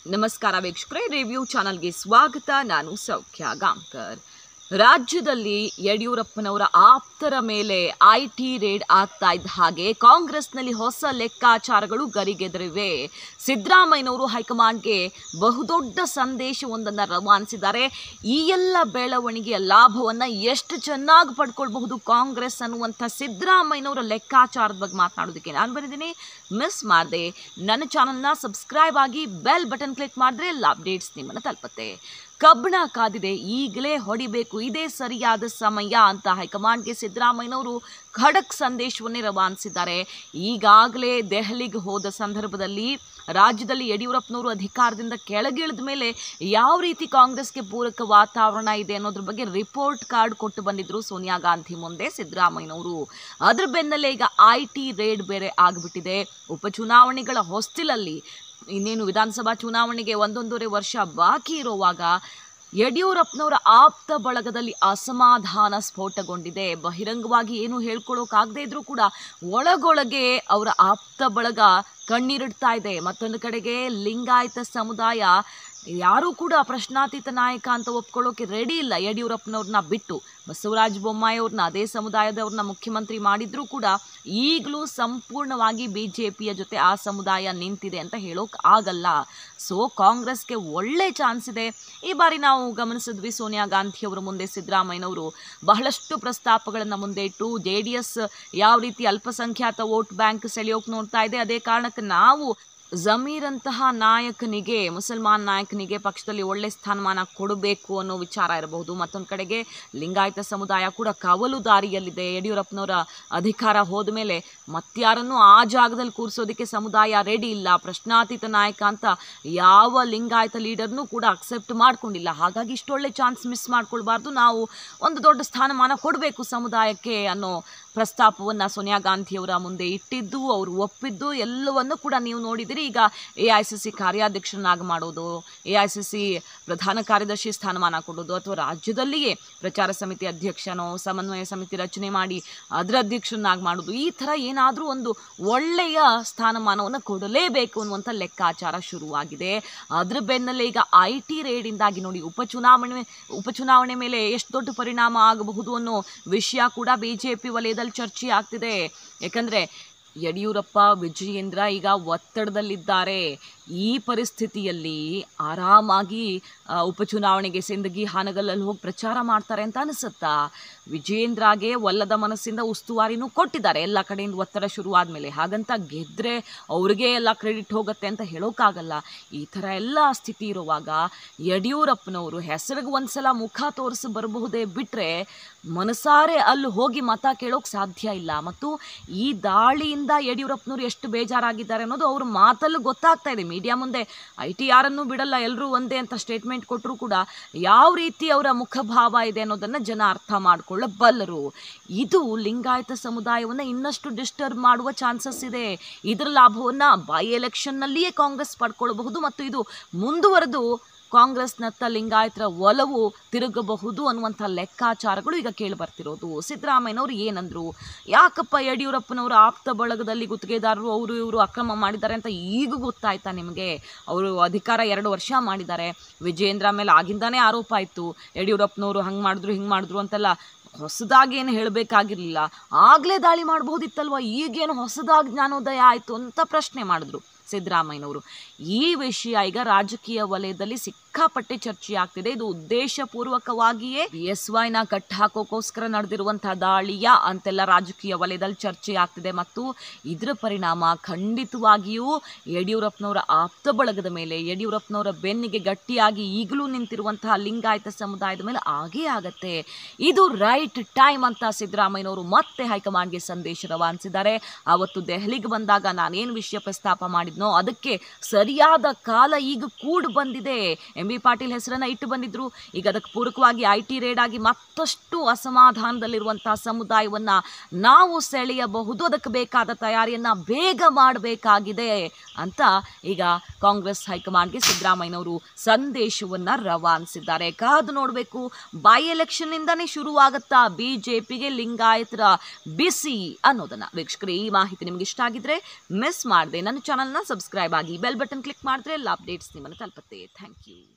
ನಮಸ್ಕಾರ ವೀಕ್ಷಕರೇ ರಿವ್ಯೂ ಚಾನಲ್ಗೆ ಸ್ವಾಗತ ನಾನು ಸೌಖ್ಯ ಗಾಂಕರ್ ರಾಜ್ಯದಲ್ಲಿ ಯಡಿಯೂರಪ್ಪನವರ ಆಪ್ತರ ಮೇಲೆ ಐ ಟಿ ರೇಡ್ ಆಗ್ತಾ ಇದ್ದ ಹಾಗೆ ಕಾಂಗ್ರೆಸ್ನಲ್ಲಿ ಹೊಸ ಲೆಕ್ಕಾಚಾರಗಳು ಗರಿಗೆದರಿವೆ ಸಿದ್ದರಾಮಯ್ಯನವರು ಹೈಕಮಾಂಡ್ಗೆ ಬಹುದೊಡ್ಡ ಸಂದೇಶವೊಂದನ್ನು ರವಾನಿಸಿದ್ದಾರೆ ಈ ಎಲ್ಲ ಬೆಳವಣಿಗೆಯ ಲಾಭವನ್ನು ಎಷ್ಟು ಚೆನ್ನಾಗಿ ಪಡ್ಕೊಳ್ಬಹುದು ಕಾಂಗ್ರೆಸ್ ಅನ್ನುವಂಥ ಸಿದ್ದರಾಮಯ್ಯನವರ ಲೆಕ್ಕಾಚಾರದ ಬಗ್ಗೆ ಮಾತನಾಡೋದಕ್ಕೆ ನಾನು ಬಂದಿದ್ದೀನಿ ಮಿಸ್ ಮಾಡದೆ ನನ್ನ ಚಾನಲ್ನ ಸಬ್ಸ್ಕ್ರೈಬ್ ಆಗಿ ಬೆಲ್ ಬಟನ್ ಕ್ಲಿಕ್ ಮಾಡಿದ್ರೆ ಎಲ್ಲ ಅಪ್ಡೇಟ್ಸ್ ನಿಮ್ಮನ್ನು ತಲುಪುತ್ತೆ ಕಬ್ಬಣ ಕಾದಿದೆ ಈಗಲೇ ಹೊಡಿಬೇಕು ಇದೇ ಸರಿಯಾದ ಸಮಯ ಅಂತ ಹೈಕಮಾಂಡ್ಗೆ ಸಿದ್ದರಾಮಯ್ಯನವರು ಖಡಕ್ ಸಂದೇಶವನ್ನೇ ರವಾನಿಸಿದ್ದಾರೆ ಈಗಾಗಲೇ ದೆಹಲಿಗೆ ಹೋದ ಸಂದರ್ಭದಲ್ಲಿ ರಾಜ್ಯದಲ್ಲಿ ಯಡಿಯೂರಪ್ಪನವರು ಅಧಿಕಾರದಿಂದ ಕೆಳಗಿಳಿದ ಮೇಲೆ ಯಾವ ರೀತಿ ಕಾಂಗ್ರೆಸ್ಗೆ ಪೂರಕ ವಾತಾವರಣ ಇದೆ ಅನ್ನೋದ್ರ ಬಗ್ಗೆ ರಿಪೋರ್ಟ್ ಕಾರ್ಡ್ ಕೊಟ್ಟು ಬಂದಿದ್ರು ಸೋನಿಯಾ ಗಾಂಧಿ ಮುಂದೆ ಸಿದ್ದರಾಮಯ್ಯನವರು ಅದ್ರ ಬೆನ್ನಲ್ಲೇ ಈಗ ಐ ಟಿ ರೇಡ್ ಬೇರೆ ಆಗಿಬಿಟ್ಟಿದೆ ಉಪಚುನಾವಣೆಗಳ ಹೊಸ್ತಿಲಲ್ಲಿ ಇನ್ನೇನು ವಿಧಾನಸಭಾ ಚುನಾವಣೆಗೆ ಒಂದೊಂದೂವರೆ ವರ್ಷ ಬಾಕಿ ಇರುವಾಗ ಯಡಿಯೂರಪ್ಪನವರ ಆಪ್ತ ಬಳಗದಲ್ಲಿ ಅಸಮಾಧಾನ ಸ್ಫೋಟಗೊಂಡಿದೆ ಬಹಿರಂಗವಾಗಿ ಏನು ಹೇಳ್ಕೊಳ್ಳೋಕ್ಕಾಗದೇ ಇದ್ರೂ ಕೂಡ ಒಳಗೊಳಗೆ ಅವರ ಆಪ್ತ ಬಳಗ ಕಣ್ಣೀರಿಡ್ತಾ ಇದೆ ಮತ್ತೊಂದು ಕಡೆಗೆ ಲಿಂಗಾಯತ ಸಮುದಾಯ ಯಾರೂ ಕೂಡ ಪ್ರಶ್ನಾತೀತ ನಾಯಕ ಅಂತ ಒಪ್ಕೊಳ್ಳೋಕೆ ರೆಡಿ ಇಲ್ಲ ಯಡಿಯೂರಪ್ಪನವ್ರನ್ನ ಬಿಟ್ಟು ಬಸವರಾಜ ಬೊಮ್ಮಾಯಿ ಅವ್ರನ್ನ ಅದೇ ಸಮುದಾಯದವ್ರನ್ನ ಮುಖ್ಯಮಂತ್ರಿ ಮಾಡಿದ್ರೂ ಕೂಡ ಈಗಲೂ ಸಂಪೂರ್ಣವಾಗಿ ಬಿ ಜೆ ಪಿಯ ಜೊತೆ ಆ ಸಮುದಾಯ ನಿಂತಿದೆ ಅಂತ ಹೇಳೋಕೆ ಆಗಲ್ಲ ಸೊ ಕಾಂಗ್ರೆಸ್ಗೆ ಒಳ್ಳೆ ಚಾನ್ಸ್ ಇದೆ ಈ ಬಾರಿ ನಾವು ಗಮನಿಸಿದ್ವಿ ಸೋನಿಯಾ ಗಾಂಧಿ ಅವರ ಮುಂದೆ ಸಿದ್ದರಾಮಯ್ಯನವರು ಬಹಳಷ್ಟು ಪ್ರಸ್ತಾಪಗಳನ್ನು ಮುಂದೆ ಇಟ್ಟು ಜೆ ಡಿ ಎಸ್ ಯಾವ ರೀತಿ ಅಲ್ಪಸಂಖ್ಯಾತ ವೋಟ್ ಬ್ಯಾಂಕ್ ಸೆಳೆಯೋಕೆ ನೋಡ್ತಾ ಇದೆ ಅದೇ ಕಾರಣಕ್ಕೆ ನಾವು ಜಮೀರ್ ಅಂತಹ ನಾಯಕನಿಗೆ ಮುಸಲ್ಮಾನ್ ನಾಯಕನಿಗೆ ಪಕ್ಷದಲ್ಲಿ ಒಳ್ಳೆ ಸ್ಥಾನಮಾನ ಕೊಡಬೇಕು ಅನ್ನೋ ವಿಚಾರ ಇರಬಹುದು ಮತ್ತೊಂದು ಕಡೆಗೆ ಲಿಂಗಾಯತ ಸಮುದಾಯ ಕೂಡ ಕವಲು ದಾರಿಯಲ್ಲಿದೆ ಯಡಿಯೂರಪ್ಪನವರ ಅಧಿಕಾರ ಹೋದ ಮೇಲೆ ಮತ್ಯಾರನ್ನೂ ಆ ಜಾಗದಲ್ಲಿ ಕೂರಿಸೋದಕ್ಕೆ ಸಮುದಾಯ ರೆಡಿ ಇಲ್ಲ ಪ್ರಶ್ನಾತೀತ ನಾಯಕ ಅಂತ ಯಾವ ಲಿಂಗಾಯತ ಲೀಡರ್ನೂ ಕೂಡ ಅಕ್ಸೆಪ್ಟ್ ಮಾಡ್ಕೊಂಡಿಲ್ಲ ಹಾಗಾಗಿ ಇಷ್ಟೊಳ್ಳೆ ಚಾನ್ಸ್ ಮಿಸ್ ಮಾಡ್ಕೊಳ್ಬಾರ್ದು ನಾವು ಒಂದು ದೊಡ್ಡ ಸ್ಥಾನಮಾನ ಕೊಡಬೇಕು ಸಮುದಾಯಕ್ಕೆ ಅನ್ನೋ ಪ್ರಸ್ತಾಪವನ್ನು ಸೋನಿಯಾ ಗಾಂಧಿಯವರ ಮುಂದೆ ಇಟ್ಟಿದ್ದು ಅವರು ಒಪ್ಪಿದ್ದು ಎಲ್ಲವನ್ನು ಕೂಡ ನೀವು ನೋಡಿದಿರಿ ಈಗ ಎ ಐ ಸಿ ಸಿ ಕಾರ್ಯಾಧ್ಯಕ್ಷರನ್ನಾಗಿ ಮಾಡೋದು ಎ ಐ ಸಿ ಸಿ ಪ್ರಧಾನ ಕಾರ್ಯದರ್ಶಿ ಸ್ಥಾನಮಾನ ಕೊಡೋದು ಅಥವಾ ರಾಜ್ಯದಲ್ಲಿಯೇ ಪ್ರಚಾರ ಸಮಿತಿ ಅಧ್ಯಕ್ಷನೋ ಸಮನ್ವಯ ಸಮಿತಿ ರಚನೆ ಮಾಡಿ ಅದರ ಅಧ್ಯಕ್ಷರನ್ನಾಗಿ ಮಾಡೋದು ಈ ಥರ ಏನಾದರೂ ಒಂದು ಒಳ್ಳೆಯ ಸ್ಥಾನಮಾನವನ್ನು ಕೊಡಲೇಬೇಕು ಅನ್ನುವಂಥ ಲೆಕ್ಕಾಚಾರ ಶುರುವಾಗಿದೆ ಅದ್ರ ಬೆನ್ನಲ್ಲೇ ಈಗ ಐ ಟಿ ರೇಡಿಂದಾಗಿ ನೋಡಿ ಉಪಚುನಾವಣೆ ಉಪಚುನಾವಣೆ ಮೇಲೆ ಎಷ್ಟು ದೊಡ್ಡ ಪರಿಣಾಮ ಆಗಬಹುದು ಅನ್ನೋ ವಿಷಯ ಕೂಡ ಬಿ ಜೆ ಪಿ ವಲಯದಲ್ಲಿ ಚರ್ಚೆ ಆಗ್ತಿದೆ ಯಾಕಂದರೆ ಯಡಿಯೂರಪ್ಪ ವಿಜಯೇಂದ್ರ ಈಗ ಒತ್ತಡದಲ್ಲಿದ್ದಾರೆ ಈ ಪರಿಸ್ಥಿತಿಯಲ್ಲಿ ಆರಾಮಾಗಿ ಆ, ಉಪಚುನಾವಣೆಗೆ ಸಿಂದಗಿ ಹಾನಗಲ್ಲಲ್ಲಿ ಹೋಗಿ ಪ್ರಚಾರ ಮಾಡ್ತಾರೆ ಅಂತ ಅನಿಸುತ್ತಾ ವಿಜಯೇಂದ್ರಗೆ ಒಲ್ಲದ ಮನಸ್ಸಿಂದ ಉಸ್ತುವಾರಿನೂ ಕೊಟ್ಟಿದ್ದಾರೆ ಎಲ್ಲ ಕಡೆಯಿಂದ ಒತ್ತಡ ಶುರುವಾದ ಮೇಲೆ ಹಾಗಂತ ಗೆದ್ದರೆ ಅವ್ರಿಗೆ ಎಲ್ಲ ಕ್ರೆಡಿಟ್ ಹೋಗುತ್ತೆ ಅಂತ ಹೇಳೋಕ್ಕಾಗಲ್ಲ ಈ ಥರ ಎಲ್ಲ ಸ್ಥಿತಿ ಇರುವಾಗ ಯಡಿಯೂರಪ್ಪನವರು ಹೆಸರಿಗೆ ಒಂದ್ಸಲ ಮುಖ ತೋರಿಸಿ ಬರಬಹುದೇ ಬಿಟ್ಟರೆ ಮನಸಾರೆ ಅಲ್ಲಿ ಹೋಗಿ ಮತ ಕೇಳೋಕೆ ಸಾಧ್ಯ ಇಲ್ಲ ಮತ್ತು ಈ ದಾಳಿಯಿಂದ ಯಡಿಯೂರಪ್ಪನವರು ಎಷ್ಟು ಬೇಜಾರಾಗಿದ್ದಾರೆ ಅನ್ನೋದು ಅವ್ರ ಮಾತಲ್ಲೂ ಗೊತ್ತಾಗ್ತಾ ಇದೆ ಮೀಡಿಯಾ ಮುಂದೆ ಐ ಟಿ ಯಾರನ್ನೂ ಬಿಡಲ್ಲ ಎಲ್ಲರೂ ಒಂದೇ ಅಂತ ಸ್ಟೇಟ್ಮೆಂಟ್ ಕೊಟ್ಟರು ಕೂಡ ಯಾವ ರೀತಿ ಅವರ ಮುಖಭಾವ ಇದೆ ಅನ್ನೋದನ್ನು ಜನ ಅರ್ಥ ಮಾಡಿಕೊಳ್ಳಬಲ್ಲರು ಇದು ಲಿಂಗಾಯತ ಸಮುದಾಯವನ್ನು ಇನ್ನಷ್ಟು ಡಿಸ್ಟರ್ಬ್ ಮಾಡುವ ಚಾನ್ಸಸ್ ಇದೆ ಇದರ ಲಾಭವನ್ನು ಬೈ ಎಲೆಕ್ಷನ್ನಲ್ಲಿಯೇ ಕಾಂಗ್ರೆಸ್ ಪಡ್ಕೊಳ್ಬಹುದು ಮತ್ತು ಇದು ಮುಂದುವರೆದು ಕಾಂಗ್ರೆಸ್ನತ್ತ ಲಿಂಗಾಯತರ ಒಲವು ತಿರುಗಬಹುದು ಅನ್ನುವಂಥ ಲೆಕ್ಕಾಚಾರಗಳು ಈಗ ಕೇಳಿ ಬರ್ತಿರೋದು ಸಿದ್ದರಾಮಯ್ಯನವರು ಏನಂದ್ರು ಯಾಕಪ್ಪ ಯಡಿಯೂರಪ್ಪನವರ ಆಪ್ತ ಬಳಗದಲ್ಲಿ ಗುತ್ತಿಗೆದಾರರು ಅವರು ಇವರು ಅಕ್ರಮ ಮಾಡಿದ್ದಾರೆ ಅಂತ ಈಗ ಗೊತ್ತಾಯ್ತಾ ನಿಮಗೆ ಅವರು ಅಧಿಕಾರ ಎರಡು ವರ್ಷ ಮಾಡಿದ್ದಾರೆ ವಿಜೇಂದ್ರ ಮೇಲೆ ಆಗಿಂದಾನೇ ಆರೋಪ ಆಯಿತು ಯಡಿಯೂರಪ್ಪನವರು ಹಂಗೆ ಮಾಡಿದ್ರು ಹಿಂಗೆ ಮಾಡಿದ್ರು ಅಂತೆಲ್ಲ ಹೊಸದಾಗಿ ಏನು ಹೇಳಬೇಕಾಗಿರಲಿಲ್ಲ ಆಗಲೇ ದಾಳಿ ಮಾಡಬಹುದಿತ್ತಲ್ವ ಈಗೇನು ಹೊಸದಾಗಿ ಜ್ಞಾನೋದಯ ಆಯಿತು ಅಂತ ಪ್ರಶ್ನೆ ಮಾಡಿದ್ರು ಸಿದ್ದರಾಮಯ್ಯನವರು ಈ ವಿಷಯ ಈಗ ರಾಜಕೀಯ ವಲಯದಲ್ಲಿ ಸಿಕ್ಕಾಪಟ್ಟೆ ಚರ್ಚೆ ಆಗ್ತಿದೆ ಇದು ಉದ್ದೇಶಪೂರ್ವಕವಾಗಿಯೇ ಎಸ್ ವೈನ ಕಟ್ ಹಾಕೋಕ್ಕೋಸ್ಕರ ನಡೆದಿರುವಂತಹ ದಾಳಿಯ ಅಂತೆಲ್ಲ ರಾಜಕೀಯ ವಲಯದಲ್ಲಿ ಚರ್ಚೆ ಆಗ್ತಿದೆ ಮತ್ತು ಇದರ ಪರಿಣಾಮ ಖಂಡಿತವಾಗಿಯೂ ಯಡಿಯೂರಪ್ಪನವರ ಆಪ್ತ ಬಳಗದ ಮೇಲೆ ಯಡಿಯೂರಪ್ಪನವರ ಬೆನ್ನಿಗೆ ಗಟ್ಟಿಯಾಗಿ ಈಗಲೂ ನಿಂತಿರುವಂತಹ ಲಿಂಗಾಯತ ಸಮುದಾಯದ ಮೇಲೆ ಆಗೇ ಆಗತ್ತೆ ಇದು ರೈಟ್ ಟೈಮ್ ಅಂತ ಸಿದ್ದರಾಮಯ್ಯನವರು ಮತ್ತೆ ಹೈಕಮಾಂಡ್ಗೆ ಸಂದೇಶ ರವಾನಿಸಿದ್ದಾರೆ ಅವತ್ತು ದೆಹಲಿಗೆ ಬಂದಾಗ ನಾನೇನು ವಿಷಯ ಪ್ರಸ್ತಾಪ ಮಾಡಿದ್ನೋ ಅದಕ್ಕೆ ಸರಿಯಾದ ಕಾಲ ಈಗ ಕೂಡ್ ಬಂದಿದೆ ಎಂ ಬಿ ಪಾಟೀಲ್ ಹೆಸರನ್ನ ಇಟ್ಟು ಬಂದಿದ್ರು ಈಗ ಅದಕ್ಕೆ ಪೂರಕವಾಗಿ ಐ ಟಿ ರೇಡ್ ಆಗಿ ಮತ್ತಷ್ಟು ಅಸಮಾಧಾನದಲ್ಲಿರುವಂತಹ ಸಮುದಾಯವನ್ನ ನಾವು ಸೆಳೆಯಬಹುದು ಅದಕ್ಕೆ ಬೇಕಾದ ತಯಾರಿಯನ್ನ ಬೇಗ ಮಾಡಬೇಕಾಗಿದೆ ಅಂತ ಈಗ ಕಾಂಗ್ರೆಸ್ ಹೈಕಮಾಂಡ್ಗೆ ಸಿದ್ದರಾಮಯ್ಯನವರು ಸಂದೇಶವನ್ನ ರವಾನಿಸಿದ್ದಾರೆ ಕಾದು ನೋಡಬೇಕು ಬೈ ಎಲೆಕ್ಷನ್ನಿಂದನೇ ಶುರುವಾಗುತ್ತಾ ಬಿ ಜೆ ಪಿಗೆ ಲಿಂಗಾಯತರ ಬಿಸಿ ಅನ್ನೋದನ್ನ ವೀಕ್ಷಕರೇ ಈ ಮಾಹಿತಿ ನಿಮ್ಗೆ ಇಷ್ಟ ಆಗಿದ್ರೆ ಮಿಸ್ ಮಾಡದೆ ನನ್ನ ಚಾನಲ್ನ ಸಬ್ಸ್ಕ್ರೈಬ್ ಆಗಿ ಬೆಲ್ ಬಟನ್ ಕ್ಲಿಕ್ ಮಾಡಿದ್ರೆ ಎಲ್ಲ ಅಪ್ಡೇಟ್ಸ್ ನಿಮ್ಮನ್ನು ತಲುಪುತ್ತೆ ಥ್ಯಾಂಕ್ ಯು